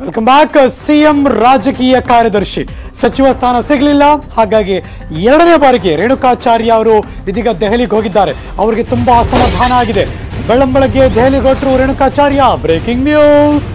Welcome back CM ರಾಜಕೀಯ ಕಾರ್ಯದರ್ಶಿ ಸಚಿವ ಸ್ಥಾನ ಸಿಗಲಿಲ್ಲ ಹಾಗಾಗಿ ಎರಡನೇ ಬಾರಿಗೆ ರೇಣುಕಾಚಾರ್ಯ ಅವರು ಇದೀಗ ದೆಹಲಿಗೆ ಹೋಗಿದ್ದಾರೆ ಅವರಿಗೆ ತುಂಬಾ ಅಸಮಾಧಾನ ಆಗಿದೆ ಬೆಳ್ಳಂಬೆಳಗ್ಗೆ ದೆಹಲಿಗೆ ಹೊರಟರು ರೇಣುಕಾಚಾರ್ಯ ಬ್ರೇಕಿಂಗ್ ನ್ಯೂಸ್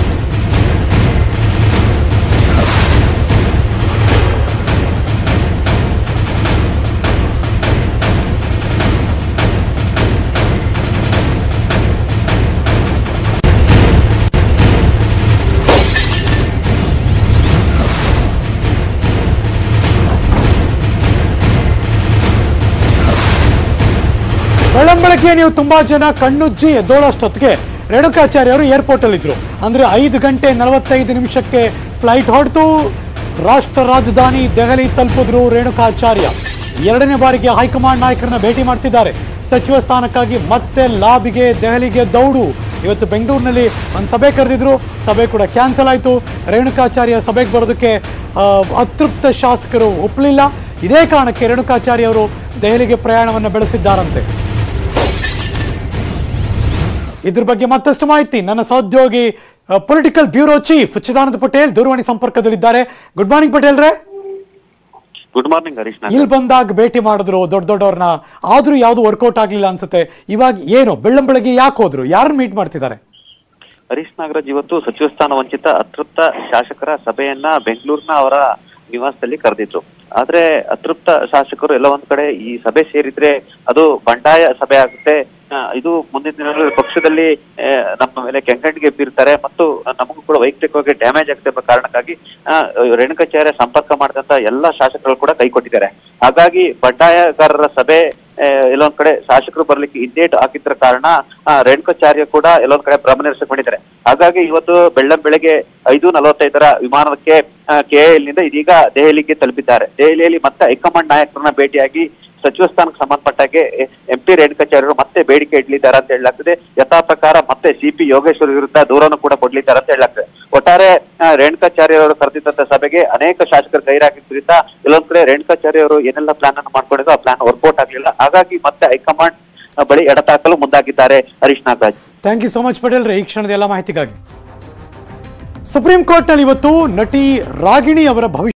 ಬೆಳ್ಳಂಬೆಳಗ್ಗೆ ನೀವು ತುಂಬಾ ಜನ ಕಣ್ಣುಜ್ಜಿ ಎದ್ದೋಳಷ್ಟೊತ್ತಿಗೆ ರೇಣುಕಾಚಾರ್ಯ ಅವರು ಏರ್ಪೋರ್ಟ್ ಅಲ್ಲಿ ಇದ್ರು ಅಂದ್ರೆ ಐದು ಗಂಟೆ ನಲವತ್ತೈದು ನಿಮಿಷಕ್ಕೆ ಫ್ಲೈಟ್ ಹೊರಟು ರಾಷ್ಟ್ರ ರಾಜಧಾನಿ ದೆಹಲಿ ತಲುಪಿದ್ರು ರೇಣುಕಾಚಾರ್ಯ ಎರಡನೇ ಬಾರಿಗೆ ಹೈಕಮಾಂಡ್ ನಾಯಕರನ್ನ ಭೇಟಿ ಮಾಡ್ತಿದ್ದಾರೆ ಸಚಿವ ಸ್ಥಾನಕ್ಕಾಗಿ ಮತ್ತೆ ಲಾಬಿಗೆ ದೆಹಲಿಗೆ ದೌಡು ಇವತ್ತು ಬೆಂಗಳೂರಿನಲ್ಲಿ ಒಂದು ಸಭೆ ಕರೆದಿದ್ರು ಸಭೆ ಕೂಡ ಕ್ಯಾನ್ಸಲ್ ಆಯಿತು ರೇಣುಕಾಚಾರ್ಯ ಸಭೆಗೆ ಬರೋದಕ್ಕೆ ಆ, ಅತೃಪ್ತ ಶಾಸಕರು ಒಪ್ಪಲಿಲ್ಲ ಇದೇ ಕಾರಣಕ್ಕೆ ರೇಣುಕಾಚಾರ್ಯ ಅವರು ದೆಹಲಿಗೆ ಪ್ರಯಾಣವನ್ನು ಬೆಳೆಸಿದ್ದಾರಂತೆ ಇದ್ರ ಬಗ್ಗೆ ಮತ್ತಷ್ಟು ಮಾಹಿತಿ ನನ್ನ ಸಹೋದ್ಯೋಗಿ political bureau chief Chidananda Patel ದೂರವಾಣಿ ಸಂಪರ್ಕದಲ್ಲಿದ್ದಾರೆ ಗುಡ್ ಮಾರ್ನಿಂಗ್ ಪಟೇಲ್ ರೇ ಗುಡ್ ಮಾರ್ನಿಂಗ್ ಹರೀಶ್ ನಾಗರಾಜ್. ಇಲ್ಲಿ ಬಂದಾಗ ಭೇಟಿ ಮಾಡಿದ್ರು ದೊಡ್ಡ ದೊಡ್ಡವ್ರನ್ನ ಆದ್ರೂ ಯಾವುದು ವರ್ಕೌಟ್ ಆಗ್ಲಿಲ್ಲ ಅನ್ಸುತ್ತೆ ಇವಾಗ ಏನು ಬೆಳ್ಳಂಬೆಳಗ್ಗೆ ಯಾಕೆ ಹೋದ್ರು ಯಾರನ್ನ ಮೀಟ್ ಮಾಡ್ತಿದ್ದಾರೆ ಹರೀಶ್ ನಾಗರಾಜ್ ಇವತ್ತು ಸಚಿವ ಸ್ಥಾನ ವಂಚಿತ ಅತೃಪ್ತ ಶಾಸಕರ ಸಭೆಯನ್ನ ಬೆಂಗಳೂರಿನ ಅವರ ನಿವಾಸದಲ್ಲಿ ಕರೆದಿದ್ರು ಆದ್ರೆ ಅತೃಪ್ತ ಶಾಸಕರು ಎಲ್ಲ ಒಂದ್ ಕಡೆ ಈ ಸಭೆ ಸೇರಿದ್ರೆ ಅದು ಬಂಡಾಯ ಸಭೆ ಆಗುತ್ತೆ ಆ, ಇದು ಮುಂದಿನ ದಿನಗಳಲ್ಲಿ ಪಕ್ಷದಲ್ಲಿ ಆ, ನಮ್ಮ ಮೇಲೆ ಕೆಂಗಣ್ಣಿಗೆ ಬೀರ್ತಾರೆ ಮತ್ತು ನಮಗೂ ಕೂಡ ವೈಯಕ್ತಿಕವಾಗಿ ಡ್ಯಾಮೇಜ್ ಆಗುತ್ತೆ ಎಂಬ ಕಾರಣಕ್ಕಾಗಿ ಆ, ರೇಣುಕಾಚಾರ್ಯ ಸಂಪರ್ಕ ಮಾಡಿದಂತ ಎಲ್ಲ ಶಾಸಕರು ಕೂಡ ಕೈ ಕೊಟ್ಟಿದ್ದಾರೆ ಹಾಗಾಗಿ ಬಂಡಾಯಗಾರರ ಸಭೆ ಆ, ಎಲ್ಲೊಂದ್ ಕಡೆ ಶಾಸಕರು ಬರ್ಲಿಕ್ಕೆ ಹಿಂದೇಟು ಹಾಕಿದ್ರ ಕಾರಣ ಆ, ರೇಣುಕಾಚಾರ್ಯ ಕೂಡ ಎಲ್ಲೊಂದ್ ಕಡೆ ಭ್ರಮನಿರಸಕೊಂಡಿದ್ದಾರೆ ಹಾಗಾಗಿ ಇವತ್ತು ಬೆಳ್ಳಂ ಬೆಳಗ್ಗೆ ಐದು ನಲವತ್ತೈದರ ವಿಮಾನಕ್ಕೆ ಕೆ ನಿಂದ ಇದೀಗ ದೆಹಲಿಗೆ ತಲುಪಿದ್ದಾರೆ ದೆಹಲಿಯಲ್ಲಿ ಮತ್ತೆ ಹೈಕಮಾಂಡ್ ನಾಯಕರನ್ನ ಭೇಟಿಯಾಗಿ ಸಚಿವ ಸ್ಥಾನಕ್ಕೆ ಸಂಬಂಧಪಟ್ಟಾಗೆ ಎಂ ಪಿ ರೇಣುಕಾಚಾರ್ಯರು ಮತ್ತೆ ಬೇಡಿಕೆ ಇಡ್ಲಿದ್ದಾರೆ ಅಂತ ಹೇಳಲಾಗ್ತದೆ ಯಥಾ ಪ್ರಕಾರ ಮತ್ತೆ ಸಿ ಪಿ ಯೋಗೇಶ್ವರ್ ವಿರುದ್ಧ ದೂರನ್ನು ಕೂಡ ಕೊಡ್ಲಿದ್ದಾರೆ ಅಂತ ಹೇಳಲಾಗ್ತದೆ ಒಟ್ಟಾರೆ ಆ, ರೇಣುಕಾಚಾರ್ಯ ಅವರು ಕರೆದಿದ್ದಂತ ಸಭೆಗೆ ಅನೇಕ ಶಾಸಕರು ಗೈರಾಗಿದ್ದರಿಂದ ಇಲ್ಲೊಂದ್ ಕಡೆ ರೇಣುಕಾಚಾರ್ಯ ಅವರು ಏನೆಲ್ಲ ಪ್ಲಾನ್ ಅನ್ನು ಮಾಡ್ಕೊಂಡಿದ್ರು ಆ ಪ್ಲಾನ್ ವರ್ಕೌಟ್ ಆಗ್ಲಿಲ್ಲ ಹಾಗಾಗಿ ಮತ್ತೆ ಹೈಕಮಾಂಡ್ ಆ, ಬಳಿ ಎಡತಾಕಲು ಮುಂದಾಗಿದ್ದಾರೆ Harish Nagaraj thank you so much Patel ರೇ ಈ ಕ್ಷಣದ ಎಲ್ಲ ಮಾಹಿತಿಗಾಗಿ ಸುಪ್ರೀಂ ಕೋರ್ಟ್ನಲ್ಲಿ ಇವತ್ತು ನಟಿ ರಾಗಿಣಿ ಅವರ ಭವಿಷ್ಯ